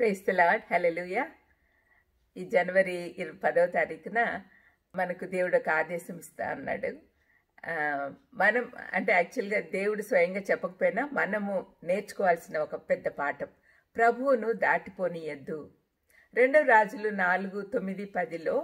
price lord hallelujah ఈ జనవరి ఇరవై పదవ తారీఖున మనకు దేవుడు ఒక ఆదేశం ఇస్తా అన్నాడు ఆ, మనం అంటే యాక్చువల్గా దేవుడు స్వయంగా చెప్పకపోయినా మనము నేర్చుకోవాల్సిన ఒక పెద్ద పాఠం ప్రభువును దాటిపోనీయద్దు రెండవ రాజులు నాలుగు తొమ్మిది పదిలో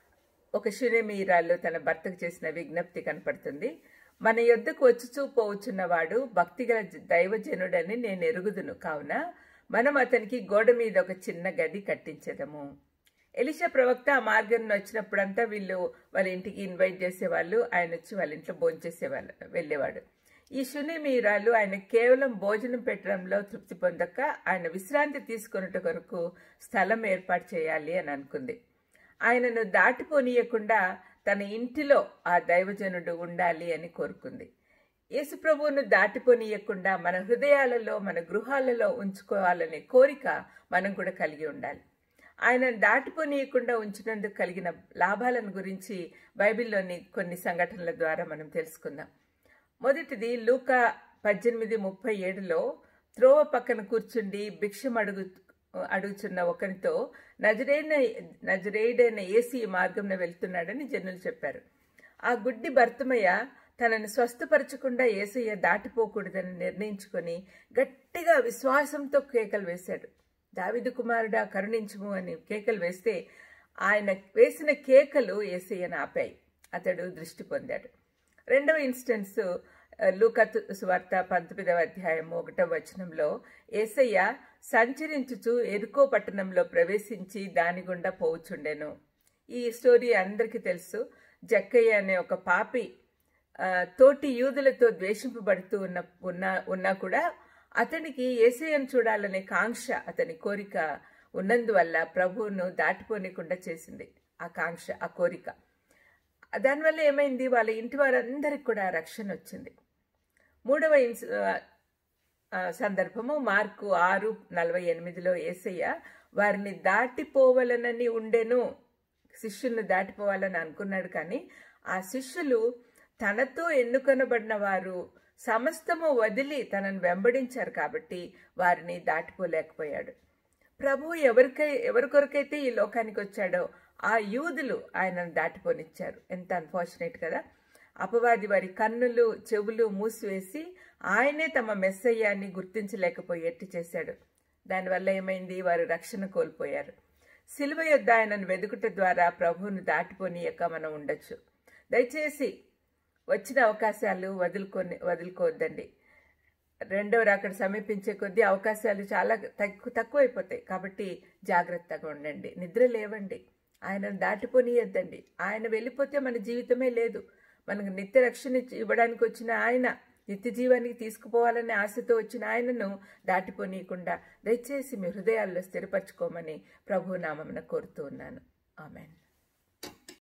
ఒక శునేమీరాలు తన భర్తకు చేసిన విజ్ఞప్తి కనపడుతుంది మన యొద్దకు వచ్చుచూ పోవచ్చున్నవాడు భక్తిగల దైవజనుడని నేను ఎరుగుదును కావున మనం అతనికి గోడ మీద ఒక చిన్న గది కట్టించదము ఎలిషా ప్రవక్త ఆ మార్గంలో వచ్చినప్పుడంతా వీళ్ళు వాళ్ళ ఇంటికి ఇన్వైట్ చేసేవాళ్ళు ఆయన వచ్చి వాళ్ళ ఇంట్లో భోంచేసేవాళ్ళు వెళ్ళేవాడు ఈ శునిమీరాలు ఆయన కేవలం భోజనం పెట్టడంలో తృప్తి పొందక ఆయన విశ్రాంతి తీసుకొనుట కొరకు స్థలం ఏర్పాటు చేయాలి అని అనుకుంది ఆయనను దాటిపోనీయకుండా తన ఇంటిలో ఆ దైవజనుడు ఉండాలి అని కోరుకుంది యేసుప్రభువును దాటిపోనీయకుండా మన హృదయాలలో మన గృహాలలో ఉంచుకోవాలనే కోరిక మనం కూడా కలిగి ఉండాలి ఆయనను దాటిపోనీయకుండా ఉంచినందుకు కలిగిన లాభాలను గురించి బైబిల్లోని కొన్ని సంఘటనల ద్వారా మనం తెలుసుకుందాం మొదటిది లూకా పద్దెనిమిది ముప్పై ఏడులో త్రోవ పక్కన కూర్చుండి భిక్షం అడుగు అడుగుచున్న ఒకరితో నజరైన నజరేయుడైన ఏసీ మార్గంన వెళ్తున్నాడని జనులు చెప్పారు ఆ గుడ్డి భర్తమయ్య తనను స్వస్థపరచకుండా ఏసయ్య దాటిపోకూడదని నిర్ణయించుకొని గట్టిగా విశ్వాసంతో కేకలు వేశాడు దావిదు కుమారుడా కరుణించుము అని కేకలు వేస్తే ఆయన వేసిన కేకలు ఏసయ్యను ఆపాయి అతడు దృష్టి పొందాడు రెండవ ఇన్స్టెన్స్ లూకత్ సువార్త పంతొమ్మిదవ అధ్యాయం ఒకటవ వచనంలో ఏసయ్య సంచరించుచు ఎరుకో పట్టణంలో ప్రవేశించి దాని గుండా పోవుచుండెను ఈ స్టోరీ అందరికీ తెలుసు జక్కయ్య అనే ఒక పాపి ఆ, తోటి యూదులతో ద్వేషింపబడుతూ ఉన్న ఉన్నా ఉన్నా కూడా అతనికి ఏసయ్యను చూడాలనే కాంక్ష అతని కోరిక ఉన్నందువల్ల ప్రభువును దాటిపోనీకుండా చేసింది ఆ కాంక్ష ఆ కోరిక దానివల్ల ఏమైంది వాళ్ళ ఇంటి వారందరికి కూడా రక్షణ వచ్చింది మూడవ ఇన్స్ ఆ, సందర్భము మార్కు ఆరు నలభై ఎనిమిదిలో ఏసయ్య వారిని దాటిపోవాలనని ఉండెను శిష్యులను దాటిపోవాలని అనుకున్నాడు కానీ ఆ శిష్యులు తనతో ఎన్నుకొనబడిన వారు సమస్తము వదిలి తనను వెంబడించారు కాబట్టి వారిని దాటిపోలేకపోయాడు ప్రభు ఎవరికై ఎవరి కొరకైతే ఈ లోకానికి వచ్చాడో ఆ యూదులు ఆయనను దాటిపోనిచ్చారు ఎంత అన్ఫార్చునేట్ కదా అపవాది వారి కన్నులు చెవులు మూసివేసి ఆయనే తమ మెస్సయ్యాన్ని గుర్తించలేకపోయేట్టు చేశాడు దానివల్ల ఏమైంది వారు రక్షణ కోల్పోయారు సిలువ యొద్ద ఆయనను వెదుకుట ద్వారా ప్రభువును దాటిపోనీయక మనం ఉండొచ్చు దయచేసి వచ్చిన అవకాశాలు వదులుకొని వదులుకోవద్దండి రెండవ రాకడ సమీపించే కొద్దీ అవకాశాలు చాలా తక్కువ తక్కువైపోతాయి కాబట్టి జాగ్రత్తగా ఉండండి నిద్ర లేవండి ఆయనను దాటిపోనీయద్దండి ఆయన వెళ్ళిపోతే మన జీవితమే లేదు మనకు నిత్య రక్షణ ఇచ్చి- ఇవ్వడానికి వచ్చిన ఆయన నిత్య జీవానికి తీసుకుపోవాలనే ఆశతో వచ్చిన ఆయనను దాటిపోనీయకుండా దయచేసి మీ హృదయాల్లో స్థిరపరచుకోమని ప్రభు నామమున కోరుతూ ఉన్నాను ఆమెన్